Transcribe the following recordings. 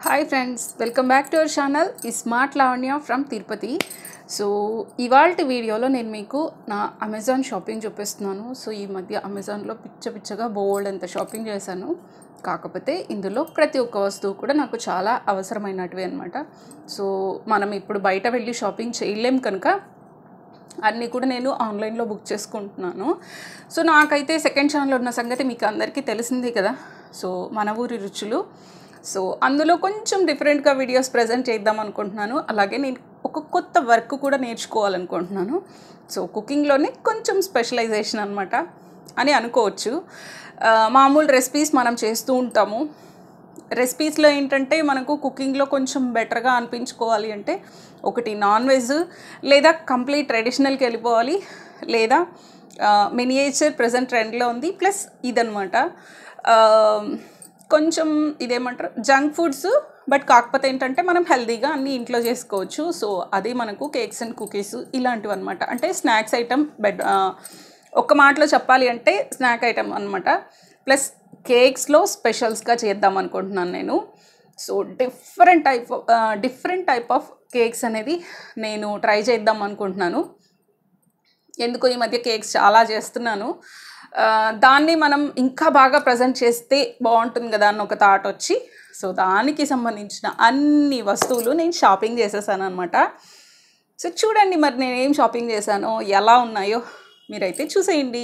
Hi friends welcome back to our channel ఈ smart Lavanya from Tirupati so ఇవాళ వీడియోలో నేను మీకు నా అమెజాన్ షాపింగ్ చూపిస్తున్నాను సో ఈ మధ్య అమెజాన్లో పిచ్చ పిచ్చగా బోల్డ్ అంత షాపింగ్ చేశాను కాకపోతే ఇందులో ప్రతి ఒక్క వస్తువు కూడా నాకు చాలా అవసరమైనటివి అనమాట సో మనం ఇప్పుడు బయట వెళ్ళి షాపింగ్ చేయలేం కనుక అన్నీ కూడా నేను ఆన్లైన్లో బుక్ చేసుకుంటున్నాను సో నాకైతే సెకండ్ ఛానల్ ఉన్న సంగతి మీకు అందరికీ తెలిసిందే కదా సో మన ఊరి రుచులు సో అందులో కొంచెం డిఫరెంట్గా వీడియోస్ ప్రజెంట్ చేద్దాం అనుకుంటున్నాను అలాగే నేను ఒక కొత్త వర్క్ కూడా నేర్చుకోవాలనుకుంటున్నాను సో కుకింగ్లోనే కొంచెం స్పెషలైజేషన్ అనమాట అని అనుకోవచ్చు ఆ, మామూలు రెసిపీస్ మనం చేస్తూ ఉంటాము రెసిపీస్లో ఏంటంటే మనకు కుకింగ్లో కొంచెం బెటర్గా అనిపించుకోవాలి అంటే ఒకటి నాన్ వెజ్ లేదా కంప్లీట్ ట్రెడిషనల్కి వెళ్ళిపోవాలి లేదా మినియేచర్ ప్రజెంట్ ట్రెండ్లో ఉంది ప్లస్ ఇదనమాట ఆ, కొంచెం ఇదేమంటారు జంక్ ఫుడ్స్ బట్ కాకపోతే ఏంటంటే మనం హెల్తీగా అన్నీ ఇంట్లో చేసుకోవచ్చు సో అది మనకు కేక్స్ అండ్ కుకీస్ ఇలాంటివి అనమాట అంటే స్నాక్స్ ఐటమ్ బెడ్ ఒక్క మాటలో చెప్పాలి అంటే స్నాక్ ఐటమ్ అనమాట ప్లస్ కేక్స్లో స్పెషల్స్గా చేద్దాం అనుకుంటున్నాను నేను so different type different type of cakes అనేది నేను ట్రై చేద్దాం అనుకుంటున్నాను ఎందుకో ఈ మధ్య కేక్స్ చాలా చేస్తున్నాను ఆ, దాన్ని మనం ఇంకా బాగా ప్రజెంట్ చేస్తే బాగుంటుంది కదా అన్న ఒక థాట్ వచ్చి సో దానికి సంబంధించిన అన్ని వస్తువులు నేను షాపింగ్ చేసేసాను అనమాట సో చూడండి మరి నేను ఏం షాపింగ్ చేశానో ఎలా ఉన్నాయో మీరైతే చూసేయండి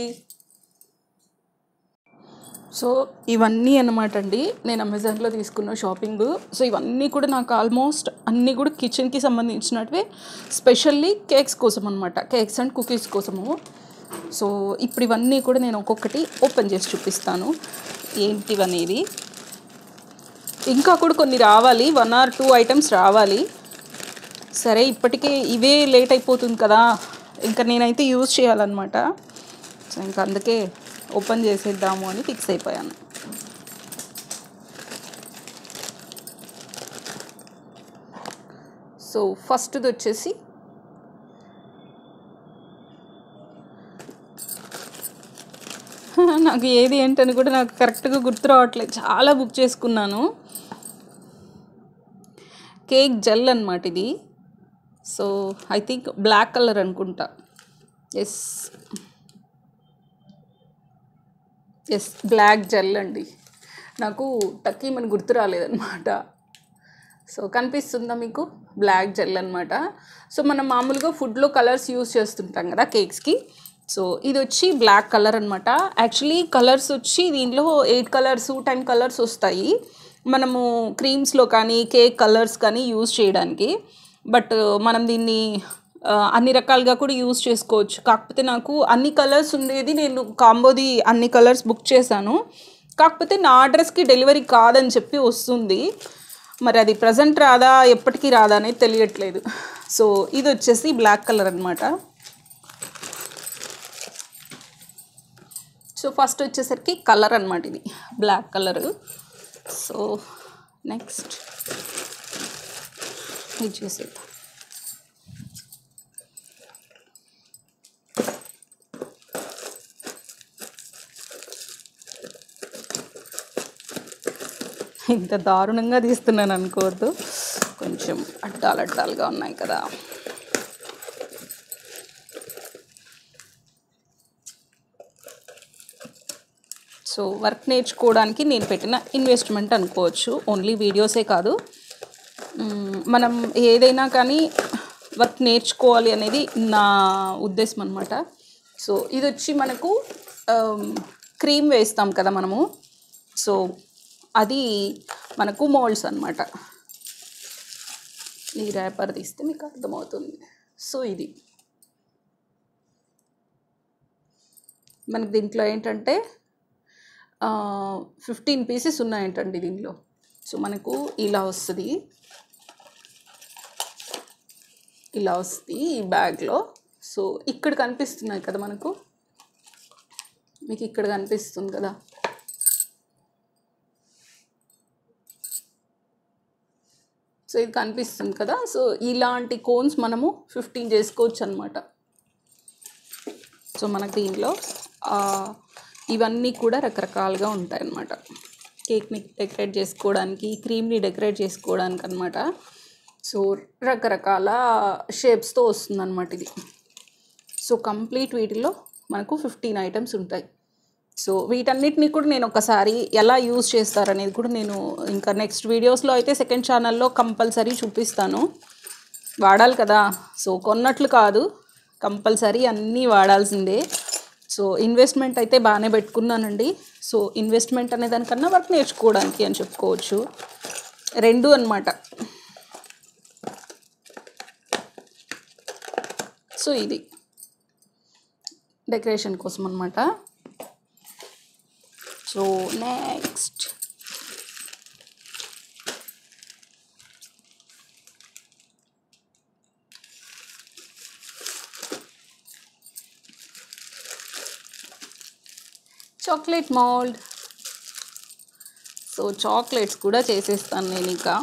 సో ఇవన్నీ అనమాట అండి నేను అమెజాన్లో తీసుకున్న షాపింగ్ సో ఇవన్నీ కూడా నాకు ఆల్మోస్ట్ అన్నీ కూడా కిచెన్కి సంబంధించినటివి స్పెషల్లీ కేక్స్ కోసం అనమాట కేక్స్ అండ్ కుకీస్ కోసము సో ఇప్పుడు ఇవన్నీ కూడా నేను ఒక్కొక్కటి ఓపెన్ చేసి చూపిస్తాను ఏంటివనేది ఇంకా కూడా కొన్ని రావాలి వన్ ఆర్ టూ ఐటమ్స్ రావాలి సరే ఇప్పటికే ఇవే లేట్ అయిపోతుంది కదా ఇంకా నేనైతే యూజ్ చేయాలన్నమాట సో ఇంకా అందుకే ఓపెన్ చేసేద్దాము అని ఫిక్స్ అయిపోయాను సో ఫస్ట్ది వచ్చేసి నాకు ఏది ఏంటని కూడా నాకు కరెక్ట్గా గుర్తు రావట్లేదు చాలా బుక్ చేసుకున్నాను కేక్ జెల్ అనమాట ఇది so I think black colour అనుకుంటా ఎస్ ఎస్ బ్లాక్ జెల్ అండి నాకు టక్కీమని గుర్తు రాలేదన్నమాట సో కనిపిస్తుందా మీకు బ్లాక్ జెల్ అనమాట సో మనం మామూలుగా ఫుడ్లో కలర్స్ యూస్ చేస్తుంటాం కదా కేక్స్కి సో ఇది వచ్చి బ్లాక్ కలర్ అనమాట యాక్చువల్లీ కలర్స్ వచ్చి దీంట్లో ఎయిట్ కలర్స్ టెన్ కలర్స్ వస్తాయి మనము క్రీమ్స్లో కానీ కేక్ కలర్స్ కానీ యూస్ చేయడానికి బట్ మనం దీన్ని ఆ, అన్ని రకాలుగా కూడా యూస్ చేసుకోవచ్చు కాకపోతే నాకు అన్ని కలర్స్ ఉండేది నేను కాంబోది అన్ని కలర్స్ బుక్ చేశాను కాకపోతే నా అడ్రస్కి డెలివరీ కాదని చెప్పి వస్తుంది మరి అది ప్రజెంట్ రాదా ఎప్పటికీ రాదా అనేది తెలియట్లేదు సో ఇది వచ్చేసి బ్లాక్ కలర్ అనమాట సో ఫస్ట్ వచ్చేసరికి కలర్ అనమాట ఇది బ్లాక్ కలర్ సో నెక్స్ట్ ఇది చేసేద్దాం ఇంత దారుణంగా తీస్తున్నాను అనుకోవద్దు కొంచెం అడ్డాలు అడ్డాలుగా ఉన్నాయి కదా సో వర్క్ నేర్చుకోవడానికి నేను పెట్టిన ఇన్వెస్ట్మెంట్ అనుకోవచ్చు ఓన్లీ వీడియోసే కాదు మ్మ్, మనం ఏదైనా కానీ వర్క్ నేర్చుకోవాలి అనేది నా ఉద్దేశం అనమాట సో ఇది వచ్చి మనకు క్రీమ్ వేస్తాం కదా మనము సో అది మనకు మోల్డ్స్ అనమాట ఈ ర్యాపర్ తీస్తే మీకు అర్థమవుతుంది సో ఇది మనకి దీంట్లో ఏంటంటే ఫిఫ్టీన్ పీసెస్ ఉన్నాయంటండి దీనిలో సో మనకు ఇలా వస్తుంది ఇలా వస్తుంది ఈ బ్యాగ్లో సో ఇక్కడ కనిపిస్తున్నాయి కదా మనకు మీకు ఇక్కడ కనిపిస్తుంది కదా సో ఇది కనిపిస్తుంది కదా సో ఇలాంటి కోన్స్ మనము ఫిఫ్టీన్ చేసుకోవచ్చు అనమాట సో మనకు దీనిలో ఆ, ఇవన్నీ కూడా రకరకాలుగా ఉంటాయి అన్నమాట కేక్ని డెకరేట్ చేసుకోవడానికి క్రీమ్ని డెకరేట్ చేసుకోవడానికి అనమాట సో రకరకాల షేప్స్తో వస్తుందన్నమాట ఇది సో కంప్లీట్ వీటిలో మనకు ఫిఫ్టీన్ ఐటమ్స్ ఉంటాయి సో వీటన్నిటిని కూడా నేను ఒకసారి ఎలా యూజ్ చేస్తారనేది కూడా నేను ఇంకా నెక్స్ట్ వీడియోస్లో అయితే సెకండ్ ఛానల్లో కంపల్సరీ చూపిస్తాను వాడాలి కదా సో కొన్నట్లు కాదు కంపల్సరీ అన్నీ వాడాల్సిందే సో ఇన్వెస్ట్మెంట్ అయితే బాగానే పెట్టుకున్నానండి సో ఇన్వెస్ట్మెంట్ అనే దానికన్నా వర్క్ నేర్చుకోవడానికి అని చెప్పుకోవచ్చు రెండు అన్నమాట సో ఇది డెకరేషన్ కోసం అనమాట so next chocolate mould so chocolates కూడా చేసేస్తాను నేను ఇంకా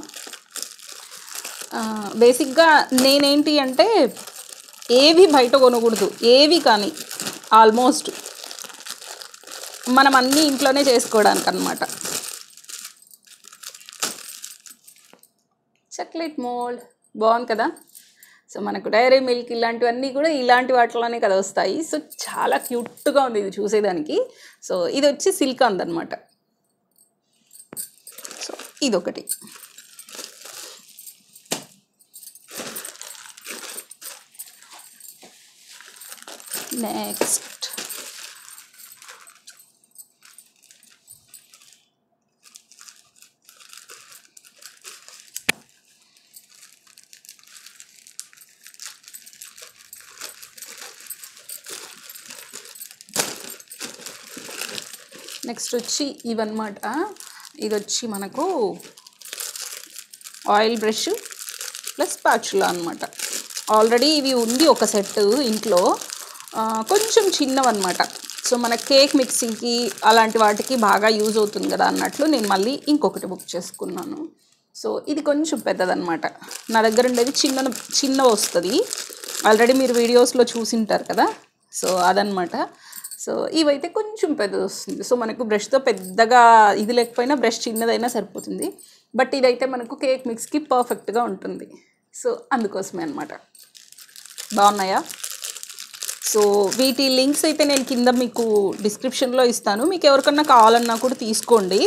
బేసిక్గా నేనేంటి అంటే ఏవి బయట కొనకూడదు ఏవి కానీ ఆల్మోస్ట్ మనం అన్నీ ఇంట్లోనే చేసుకోవడానికి అనమాట చాక్లెట్ మోల్డ్ బాగుంది కదా సో మనకు డైరీ మిల్క్ ఇలాంటివన్నీ కూడా ఇలాంటి వాటిలోనే కదా వస్తాయి సో చాలా క్యూట్గా ఉంది ఇది చూసేదానికి సో ఇది వచ్చి సిల్క్ అందనమాట సో ఇదొకటి నెక్స్ట్ నెక్స్ట్ వచ్చి ఇవన్నమాట ఇది వచ్చి మనకు ఆయిల్ బ్రష్ ప్లస్ పాచులా అనమాట ఆల్రెడీ ఇవి ఉంది ఒక సెట్ ఇంట్లో ఆ, కొంచెం చిన్నవన్నమాట సో మన కేక్ మిక్సింగ్కి అలాంటి వాటికి బాగా యూజ్ అవుతుంది కదా అన్నట్లు నేను మళ్ళీ ఇంకొకటి బుక్ చేసుకున్నాను సో ఇది కొంచెం పెద్దదన్నమాట నా దగ్గర ఉండేది చిన్న చిన్న వస్తుంది ఆల్రెడీ మీరు వీడియోస్లో చూసింటారు కదా సో అదనమాట సో ఇవైతే కొంచెం పెద్దది వస్తుంది సో మనకు బ్రష్తో పెద్దగా ఇది లేకపోయినా బ్రష్ చిన్నదైనా సరిపోతుంది బట్ ఇదైతే మనకు కేక్ మిక్స్కి పర్ఫెక్ట్గా ఉంటుంది సో అందుకోసమే అనమాట బాగున్నాయా సో వీటి లింక్స్ అయితే నేను కింద మీకు డిస్క్రిప్షన్లో ఇస్తాను మీకు ఎవరికన్నా కావాలన్నా కూడా తీసుకోండి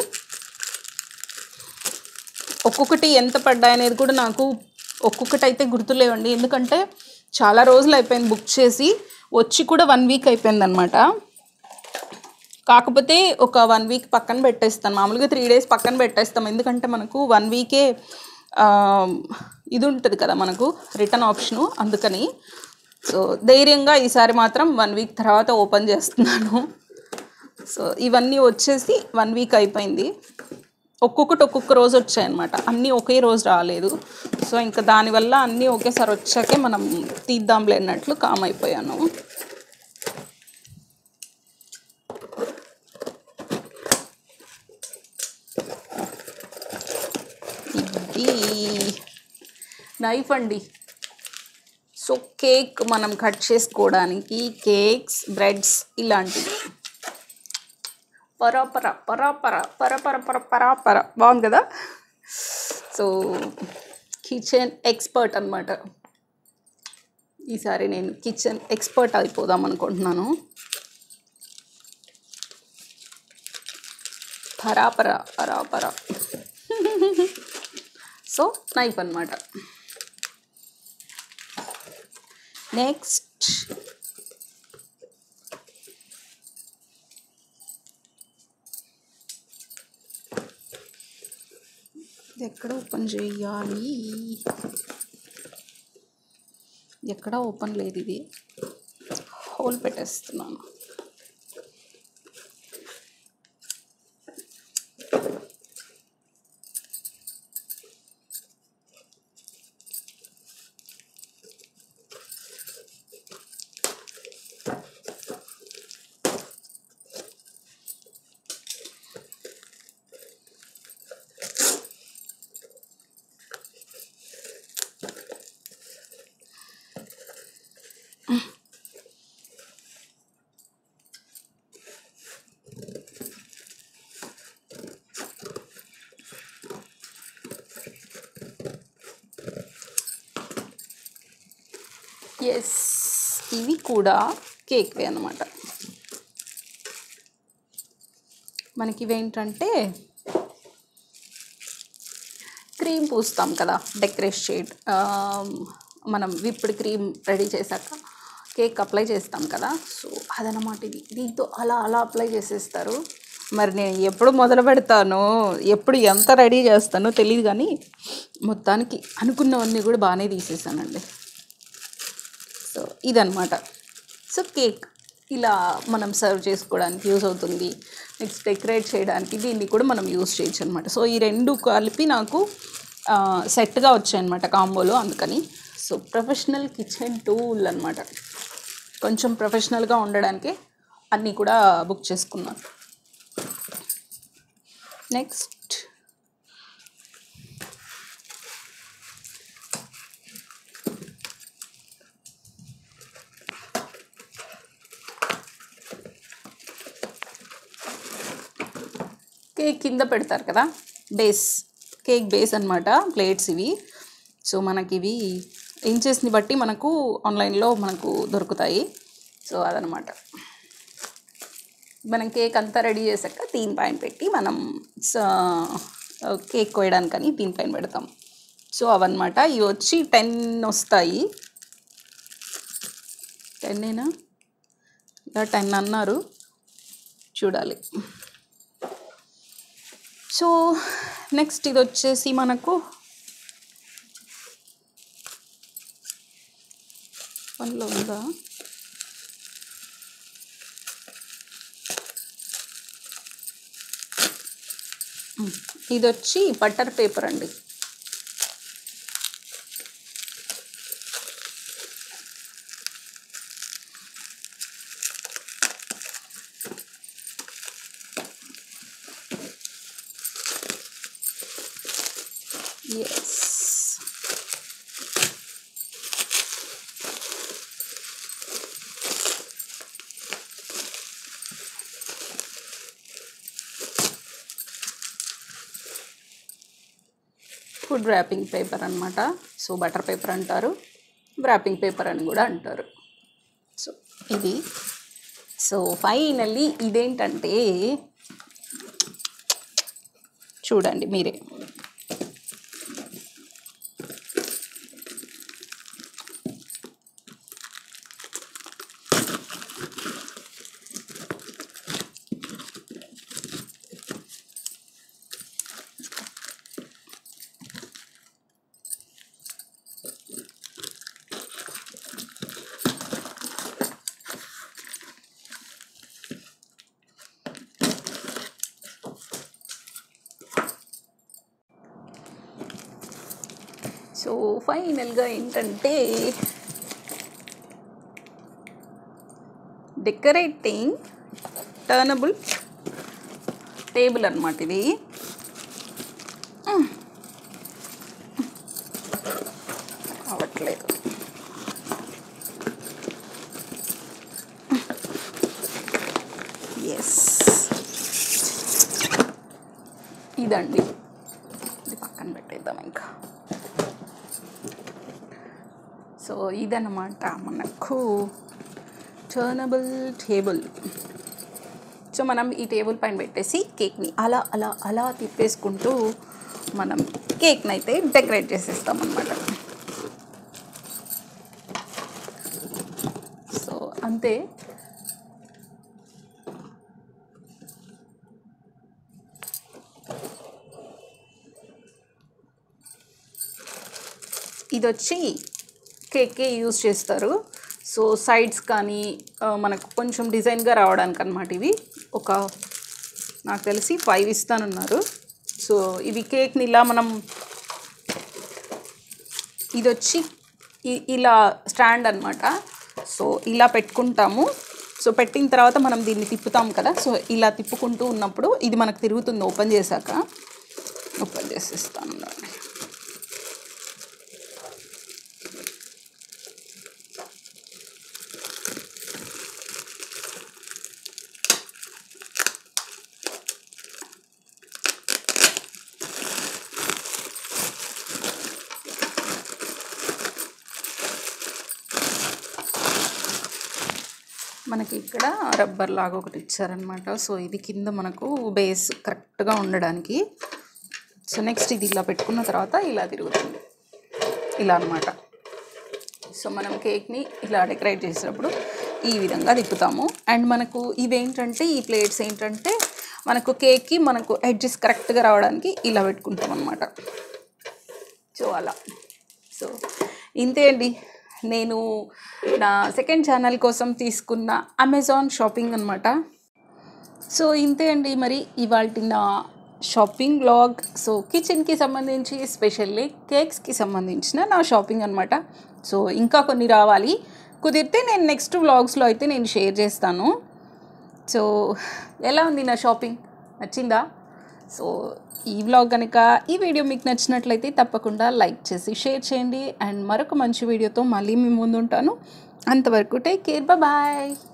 ఒక్కొక్కటి ఎంత పడ్డాయి అనేది కూడా నాకు ఒక్కొక్కటి అయితే గుర్తులేవండి ఎందుకంటే చాలా రోజులు అయిపోయింది బుక్ చేసి వచ్చి కూడా వన్ వీక్ అయిపోయింది అనమాట కాకపోతే ఒక వన్ వీక్ పక్కన పెట్టేస్తాను మామూలుగా త్రీ డేస్ పక్కన పెట్టేస్తాం ఎందుకంటే మనకు వన్ వీకే ఆ, ఇది ఉంటుంది కదా మనకు రిటర్న్ ఆప్షను అందుకని సో ధైర్యంగా ఈసారి మాత్రం వన్ వీక్ తర్వాత ఓపెన్ చేస్తున్నాను సో ఇవన్నీ వచ్చేసి వన్ వీక్ అయిపోయింది ఒక్కొక్కటి ఒక్కొక్క రోజు వచ్చాయన్నమాట అన్నీ ఒకే రోజు రాలేదు సో ఇంకా దానివల్ల అన్నీ ఒకేసారి వచ్చాకే మనం తీద్దాంలే అన్నట్లు కామ్ అయిపోయాను ఇది నైఫ్ అండి సో కేక్ మనం కట్ చేసుకోవడానికి కేక్స్ బ్రెడ్స్ ఇలాంటివి పరాపర పరాపర పరపర పర పరాపర బాగుంది కదా సో కిచెన్ ఎక్స్పర్ట్ అనమాట ఈసారి నేను కిచెన్ ఎక్స్పర్ట్ అయిపోదాం అనుకుంటున్నాను పరాపర పరాపర సో నైఫ్ అనమాట నెక్స్ట్ ఇది ఎక్కడ ఓపెన్ చేయాలి ఎక్కడ ఓపెన్ లేదు ఇది హోల్ పెట్టేస్తున్నాను ఎస్ ఇవి కూడా కేక్వే అన్నమాట మనకి ఇవేంటంటే క్రీమ్ పూస్తాం కదా డెకరేట్ షేడ్ మనం విప్పుడు క్రీమ్ రెడీ చేశాక కేక్ అప్లై చేస్తాం కదా సో అదనమాట ఇది దీంతో అలా అలా అప్లై చేసేస్తారు మరి నేను ఎప్పుడు మొదలు పెడతానో ఎప్పుడు ఎంత రెడీ చేస్తానో తెలియదు కానీ మొత్తానికి అనుకున్నవన్నీ కూడా బాగానే తీసేసానండి సో ఇదనమాట సో కేక్ ఇలా మనం సర్వ్ చేసుకోవడానికి యూస్ అవుతుంది నెక్స్ట్ డెకరేట్ చేయడానికి దీన్ని కూడా మనం యూస్ చేయొచ్చు అనమాట సో ఈ రెండు కలిపి నాకు సెట్గా వచ్చాయన్నమాట కాంబోలో అందుకని సో ప్రొఫెషనల్ కిచెన్ టూల్ అనమాట కొంచెం ప్రొఫెషనల్గా ఉండడానికి అన్నీ కూడా బుక్ చేసుకున్నాను నెక్స్ట్ కేక్ కింద పెడతారు కదా బేస్ కేక్ బేస్ అన్నమాట ప్లేట్స్ ఇవి సో మనకి ఇవి ఇంచెస్ని బట్టి మనకు ఆన్లైన్లో మనకు దొరుకుతాయి సో అదనమాట మనం కేక్ అంతా రెడీ చేశాక దీనిపైన పెట్టి మనం స- కేక్ కోయడానికని దీనిపైన పెడతాం సో అవన్నమాట ఇవి వచ్చి టెన్ వస్తాయి టెన్నేనా ఇలా టెన్ అన్నారు చూడాలి సో నెక్స్ట్ ఇది వచ్చేసి మనకు పనిలో ఉందా ఉమ్, ఇది వచ్చి బటర్ పేపర్ అండి ఎస్ ఫుడ్ ర్యాపింగ్ పేపర్ అన్నమాట సో బటర్ పేపర్ అంటారు ర్యాపింగ్ పేపర్ అని కూడా అంటారు సో ఇది సో ఫైనల్లీ ఇదేంటంటే చూడండి మీరే సో ఫైనల్గా ఏంటంటే డెకరేటింగ్ టర్నబుల్ టేబుల్ అనమాట ఇది అవట్లేదు ఎస్ ఇదండి ఇది పక్కన పెట్టేద్దాం ఇంకా సో ఇదన్నమాట మనకు టర్నబుల్ టేబుల్ సో మనం ఈ టేబుల్ పైన పెట్టేసి కేక్ని అలా అలా అలా తిప్పేసుకుంటూ మనం కేక్ని అయితే డెకరేట్ చేసేస్తాం అనమాట సో అంతే ఇది వచ్చి కేక్కే యూజ్ చేస్తారు సో సైడ్స్ కానీ ఆ, మనకు కొంచెం డిజైన్గా రావడానికి అనమాట ఇవి ఒక నాకు తెలిసి ఫైవ్ ఇస్తానన్నారు సో ఇవి కేక్ని ఇలా మనం ఇది వచ్చి ఇ- ఇలా స్టాండ్ అనమాట సో ఇలా పెట్టుకుంటాము సో పెట్టిన తర్వాత మనం దీన్ని తిప్పుతాం కదా సో ఇలా తిప్పుకుంటూ ఉన్నప్పుడు ఇది మనకు తిరుగుతుంది ఓపెన్ చేశాక ఓపెన్ చేసేస్తాను ఉండండి. మనకి ఇక్కడ రబ్బర్ లాగా ఒకటి ఇచ్చారనమాట సో ఇది కింద మనకు బేస్ కరెక్ట్గా ఉండడానికి సో నెక్స్ట్ ఇది ఇలా పెట్టుకున్న తర్వాత ఇలా తిరుగుతుంది ఇలా అనమాట సో మనం కేక్ని ఇలా డెకరేట్ చేసినప్పుడు ఈ విధంగా తిప్పుతాము అండ్ మనకు ఇవేంటంటే ఈ ప్లేట్స్ ఏంటంటే మనకు కేక్కి మనకు ఎడ్జెస్ కరెక్ట్గా రావడానికి ఇలా పెట్టుకుంటాం అనమాట సో అలా సో ఇంతే అండి నేను నా సెకండ్ ఛానల్ కోసం తీసుకున్న అమెజాన్ షాపింగ్ అనమాట సో ఇంతే అండి మరి ఇవాళ నా షాపింగ్ బ్లాగ్ సో కిచెన్కి సంబంధించి ఎస్పెషల్లీ కేక్స్కి సంబంధించిన నా షాపింగ్ అనమాట సో ఇంకా కొన్ని రావాలి కుదిరితే నేను నెక్స్ట్ వ్లాగ్స్లో అయితే నేను షేర్ చేస్తాను సో ఎలా ఉంది నా షాపింగ్ నచ్చిందా సో ఈ వ్లాగ్ కనుక ఈ వీడియో మీకు నచ్చినట్లయితే తప్పకుండా లైక్ చేసి షేర్ చేయండి అండ్ మరొక మంచి వీడియోతో మళ్ళీ మీ ముందు ఉంటాను అంతవరకు టేక్ కేర్ బాయ్